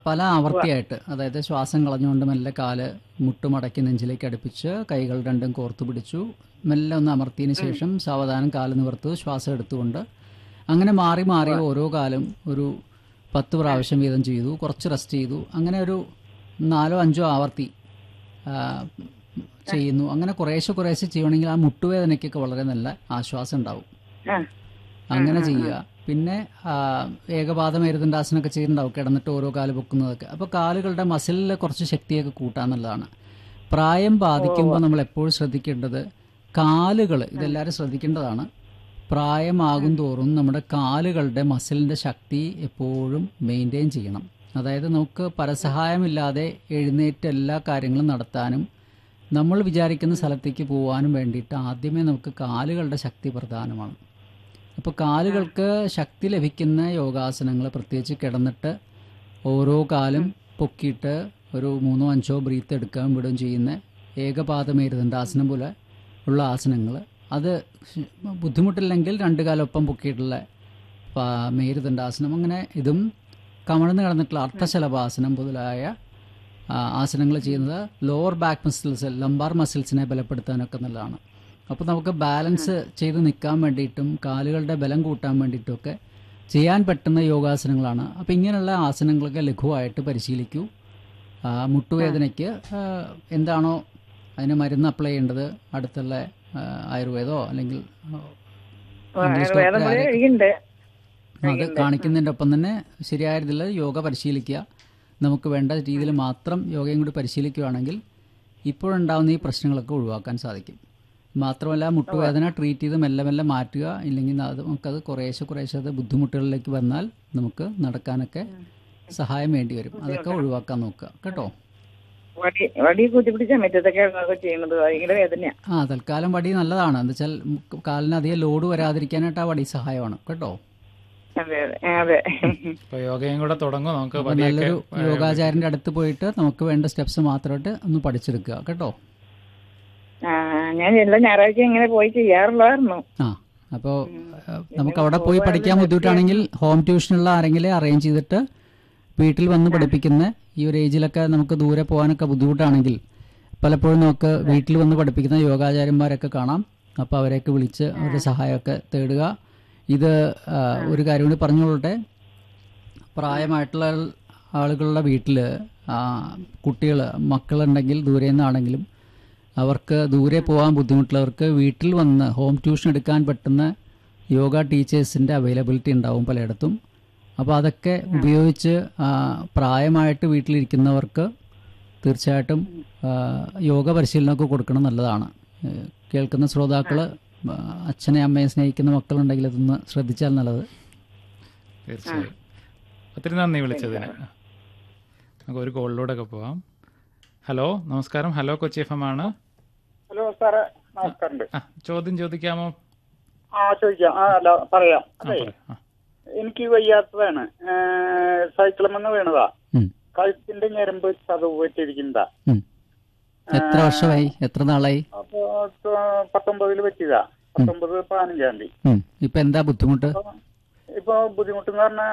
പല ആവർത്തിയായിട്ട് അതായത് ശ്വാസം കളഞ്ഞുകൊണ്ട് മെല്ലെ കാല് മുട്ടുമടക്കി നെഞ്ചിലേക്ക് അടുപ്പിച്ച് കൈകൾ രണ്ടും കോർത്തു പിടിച്ചു മെല്ലെ ഒന്ന് അമർത്തിയതിന് ശേഷം സാവധാനം കാല് നിവർത്ത് ശ്വാസം എടുത്തുകൊണ്ട് അങ്ങനെ മാറി മാറി ഓരോ കാലം ഒരു പത്ത് പ്രാവശ്യം വീതം ചെയ്തു കുറച്ച് റെസ്റ്റ് ചെയ്തു അങ്ങനെ ഒരു നാലോ അഞ്ചോ ആവർത്തി ആ, ചെയ്യുന്നു അങ്ങനെ കുറേശ്ശെ കുറേശ്ശെ ചെയ്യണമെങ്കിൽ ആ മുട്ടുവേദനയ്ക്കൊക്കെ വളരെ നല്ല ആശ്വാസം ഉണ്ടാവും ആ അങ്ങനെ ചെയ്യുക പിന്നെ ആ, ഏകപാദ മേരുദണ്ഡാസനമൊക്കെ ചെയ്യുന്നുണ്ടാവും കിടന്നിട്ട് ഓരോ കാല് പൊക്കുന്നതൊക്കെ അപ്പോൾ കാലുകളുടെ മസിലിലെ കുറച്ച് ശക്തിയൊക്കെ കൂട്ടാന്നുള്ളതാണ് പ്രായം ബാധിക്കുമ്പോൾ നമ്മൾ എപ്പോഴും ശ്രദ്ധിക്കേണ്ടത് കാലുകൾ ഇതെല്ലാവരും ശ്രദ്ധിക്കേണ്ടതാണ് പ്രായമാകും തോറും നമ്മുടെ കാലുകളുടെ മസിലിൻ്റെ ശക്തി എപ്പോഴും മെയിൻറ്റെയിൻ ചെയ്യണം അതായത് നമുക്ക് പരസഹായമില്ലാതെ എഴുന്നേറ്റ് എല്ലാ കാര്യങ്ങളും നടത്താനും നമ്മൾ വിചാരിക്കുന്ന സ്ഥലത്തേക്ക് പോകാനും വേണ്ടിയിട്ട് ആദ്യമേ നമുക്ക് കാലുകളുടെ ശക്തി പ്രധാനമാണ് അപ്പോൾ കാലുകൾക്ക് ശക്തി ലഭിക്കുന്ന യോഗാസനങ്ങൾ പ്രത്യേകിച്ച് കിടന്നിട്ട് ഓരോ കാലും പൊക്കിയിട്ട് ഒരു മൂന്നോ അഞ്ചോ ബ്രീത്ത് എടുക്കാൻ വിടുകയും ചെയ്യുന്ന ഏകപാദമേരുദണ്ഡാസനം പോലെ ഉള്ള ആസനങ്ങൾ അത് ശ- ബുദ്ധിമുട്ടില്ലെങ്കിൽ രണ്ട് കാലം ഒപ്പം പൊക്കിയിട്ടുള്ള പാ- മേരുദണ്ഡാസനം അങ്ങനെ ഇതും കമഴ്ന്ന് കിടന്നിട്ടുള്ള അർത്ഥശലഭാസനം മുതലായ ആസനങ്ങൾ ചെയ്യുന്നത് ലോവർ ബാക്ക് മസിൽസ് ലംബാർ മസിൽസിനെ ബലപ്പെടുത്താനൊക്കെ നല്ലതാണ് അപ്പോൾ നമുക്ക് ബാലൻസ് ചെയ്ത് നിൽക്കാൻ വേണ്ടിയിട്ടും കാലുകളുടെ ബലം കൂട്ടാൻ വേണ്ടിയിട്ടുമൊക്കെ ചെയ്യാൻ പറ്റുന്ന യോഗാസനങ്ങളാണ് അപ്പോൾ ഇങ്ങനെയുള്ള ആസനങ്ങളൊക്കെ ലഘുവായിട്ട് പരിശീലിക്കൂ ആ, മുട്ടുവേദനയ്ക്ക് ആ, എന്താണോ അതിന് മരുന്ന് അപ്ലൈ ചെയ്യേണ്ടത് അടുത്തുള്ള ആ, ആയുർവേദമോ അല്ലെങ്കിൽ ആ, ഇംഗ്ലീഷ് വേറെ ഡോക്ടറെ ആരെ- കഴിയുന്നുണ്ട് അത് കാണിക്കുന്നതിൻ്റെ ഒപ്പം തന്നെ ശരിയായ രീതിയിൽ യോഗ പരിശീലിക്കുക നമുക്ക് വേണ്ട രീതിയിൽ മാത്രം യോഗയും കൂടി പരിശീലിക്കുകയാണെങ്കിൽ ഇപ്പോഴുണ്ടാവുന്ന ഈ പ്രശ്നങ്ങളൊക്കെ ഒഴിവാക്കാൻ സാധിക്കും മാത്രമല്ല മുട്ടുവേദന ട്രീറ്റ് ചെയ്ത് മെല്ലെ മെല്ലെ മാറ്റുക ഇല്ലെങ്കിൽ അത് നമുക്കത് കുറേശ്ശെ കുറേശ്ശെ അത് ബുദ്ധിമുട്ടുകളിലേക്ക് വന്നാൽ നമുക്ക് നടക്കാനൊക്കെ സഹായം വേണ്ടി വരും അതൊക്കെ ഒഴിവാക്കാൻ നോക്കുക കേട്ടോ വടി വടി കുത്തിപ്പിടിച്ച മറ്റത്തൊക്കെ ചെയ്യുന്നത് ഭയങ്കര വേദനയാ ആ തൽക്കാലം വടി നല്ലതാണ് എന്താ വെച്ചാൽ കാലിന് അധികം ലോഡ് വരാതിരിക്കാനായിട്ട് ആ വടി സഹായമാണ് കേട്ടോ അതെ അതെ അതെ ഇപ്പൊ യോഗയും കൂടെ തുടങ്ങും നമുക്ക് അപ്പോൾ പതിയൊക്കെ നല്ലൊരു യോഗാചാര്യന്റെ അടുത്ത് പോയിട്ട് നമുക്ക് വേണ്ട സ്റ്റെപ്സ് മാത്രമായിട്ട് ഒന്ന് പഠിച്ചെടുക്കുക കേട്ടോ ആ ഞാൻ എല്ലാ ഞായറാഴ്ച ഇങ്ങനെ പോയി ചെയ്യാറുള്ളായിരുന്നു ആ അപ്പോൾ നമുക്ക് അവിടെ പോയി പഠിക്കാൻ ബുദ്ധിമുട്ടാണെങ്കിൽ ഹോം ട്യൂഷനുള്ള ആരെങ്കിലും അറേഞ്ച് ചെയ്തിട്ട് വീട്ടിൽ വന്ന് പഠിപ്പിക്കുന്ന ഈ ഒരു ഏജിലൊക്കെ നമുക്ക് ദൂരെ പോകാനൊക്കെ ബുദ്ധിമുട്ടാണെങ്കിൽ പലപ്പോഴും നമുക്ക് വീട്ടിൽ വന്ന് പഠിപ്പിക്കുന്ന യോഗാചാര്യന്മാരൊക്കെ കാണാം അപ്പോൾ അവരെയൊക്കെ വിളിച്ച് അവരുടെ സഹായമൊക്കെ തേടുക ഇത് ആ, ഒരു കാര്യം കൂടി പറഞ്ഞുകൊള്ളട്ടെ പ്രായമായിട്ടുള്ള ആളുകളുടെ വീട്ടിൽ കുട്ടികൾ മക്കളുണ്ടെങ്കിൽ ദൂരെ നിന്നാണെങ്കിലും അവർക്ക് ദൂരെ പോകാൻ ബുദ്ധിമുട്ടുള്ളവർക്ക് വീട്ടിൽ വന്ന് ഹോം ട്യൂഷൻ എടുക്കാൻ പറ്റുന്ന യോഗ ടീച്ചേഴ്സിൻ്റെ അവൈലബിലിറ്റി ഉണ്ടാവും പലയിടത്തും അപ്പോൾ അതൊക്കെ ഉപയോഗിച്ച് ആ, പ്രായമായിട്ട് വീട്ടിലിരിക്കുന്നവർക്ക് തീർച്ചയായിട്ടും ആ, യോഗ പരിശീലനമൊക്കെ കൊടുക്കണം നല്ലതാണ് ഏഹ് കേൾക്കുന്ന ശ്രോതാക്കൾ അച്ഛനെ അമ്മയെ സ്നേഹിക്കുന്ന മക്കളുണ്ടെങ്കിൽ അതൊന്ന് ശ്രദ്ധിച്ചാൽ നല്ലത് തീർച്ചയായും ഒത്തിരി നന്ദി വിളിച്ചതിന് നമുക്ക് ഒരു കോളിലൂടെ ഒക്കെ പോവാം ഹലോ നമസ്കാരം ഹലോ കൊച്ചി എഫ് എം ആണ് ഹലോ സാറേ നമസ്കാരമുണ്ട് ആ ചോദ്യം ചോദിക്കാമോ ആ ചോദിക്കാം ആ അല്ല പറയാം ആ അതെ പറ ആ. എനിക്ക് വയ്യാത്തതാണ് സൈക്കിളുമെന്ന് വീണതാ ഉം, കഴുത്തിന്റെ ഞരമ്പ് ചതവ് പറ്റിയിരിക്കുന്നതാ ഉം. എത്ര വർഷമായി എത്ര നാളായി അപ്പൊ ത- പത്തൊമ്പതില് പറ്റിയതാ പത്തൊമ്പത് പതിനഞ്ചാം തീയതി ഉം. ഇപ്പൊ എന്താ ബുദ്ധിമുട്ട് അപ്പൊ ഇപ്പൊ ബുദ്ധിമുട്ടെന്ന് പറഞ്ഞാ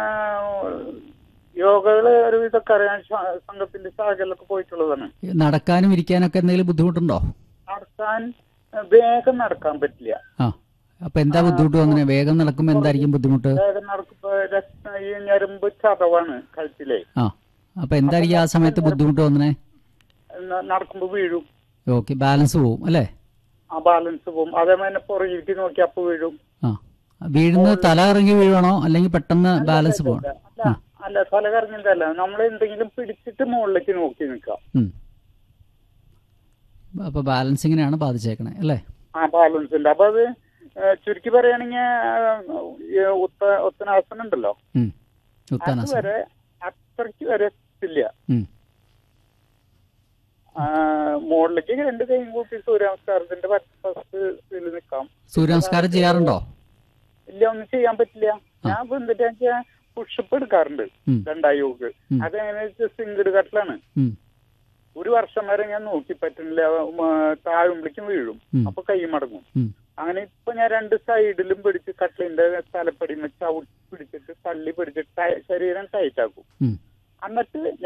യോഗകള് ഒരു ഇതൊക്കെ അറിയാൻ ശ- സംഘത്തിന്റെ ശാഖയിലൊക്കെ പോയിട്ടുള്ളതാണ് നടക്കാനും ഇരിക്കാനൊക്കെ എന്തെങ്കിലും ബുദ്ധിമുട്ടുണ്ടോ നടക്കാൻ വേഗം നടക്കാൻ പറ്റില്ല ആ അപ്പൊ എന്താ ബുദ്ധിമുട്ട് അങ്ങനെ വേഗം നടക്കുമ്പോൾ എന്തായിരിക്കും ബുദ്ധിമുട്ട് വേഗം നടക്കുമ്പോ രക്ത- ഈ ഞരമ്പ് ചതവാണ് കഴുത്തിലെ ആ അപ്പൊ എന്തായിരിക്കും ആ സമയത്ത് ബുദ്ധിമുട്ട് വന്നേ ന- നടക്കുമ്പോ വീഴും ഓക്കെ ബാലൻസ് പോവും അല്ലേ ആ ബാലൻസ് പോകും അതേമാതിരി പുറകിലേക്ക് നോക്കി അപ്പൊ വീഴും ആ വീഴുന്നത് തല ഇറങ്ങി വീഴണോ അല്ലെങ്കിൽ പെട്ടെന്ന് ബാലൻസ് പോകണം അല്ല അല്ല തല കറങ്ങിയതല്ല നമ്മൾ എന്തെങ്കിലും പിടിച്ചിട്ട് മുകളിലേക്ക് നോക്കി നിൽക്കാം ഉം. അപ്പൊ ബാലൻസിങ്ങിനെയാണ് ബാധിച്ചേക്കണേ അല്ലേ ആ ബാലൻസ് ഉണ്ട് അപ്പൊ അത് ഏ, ചുരുക്കി പറയുകയാണെങ്കിൽ ഉത്ത ഉത്തനാസനം ഉണ്ടല്ലോ ഉം. ഉത്താനാസനം അതുവരെ അത്രയ്ക്ക് വരെ എത്തില്ല ഉം. ആ, മുകളിലേക്ക് രണ്ട് കൈയും കൂട്ടി സൂര്യമസ്കാരത്തിന്റെ ഫസ്റ്റ് ഇതിൽ നിൽക്കാം സൂര്യനമസ്കാരം ചെയ്യാറുണ്ടോ ഇല്ല ഒന്നും ചെയ്യാൻ പറ്റില്ല ഞാൻ ഇപ്പൊ എന്താ വെച്ചാൽ പുഷപ്പ് എടുക്കാറുണ്ട് ഉം. രണ്ടായി യോഗ ഉം. അതെങ്ങനെ സിംഗിട് കട്ടിലാണ് ഉം. ഒരു വർഷം വരെ ഞാൻ നോക്കി പറ്റുന്നില്ല ഉം, താഴുമ്പോഴേക്കും വീഴും ഉം. അപ്പൊ കൈ മടങ്ങും ഉം. അങ്ങനെ ഇപ്പൊ ഞാൻ രണ്ട് സൈഡിലും പിടിച്ച് കട്ടിലിന്റെ തലപ്പടി വെച്ച് ഔട്ട് പിടിച്ചിട്ട് തള്ളി പിടിച്ചിട്ട് ടൈ- ശരീരം ടൈറ്റ് ആക്കും ഉം. എന്നിട്ട്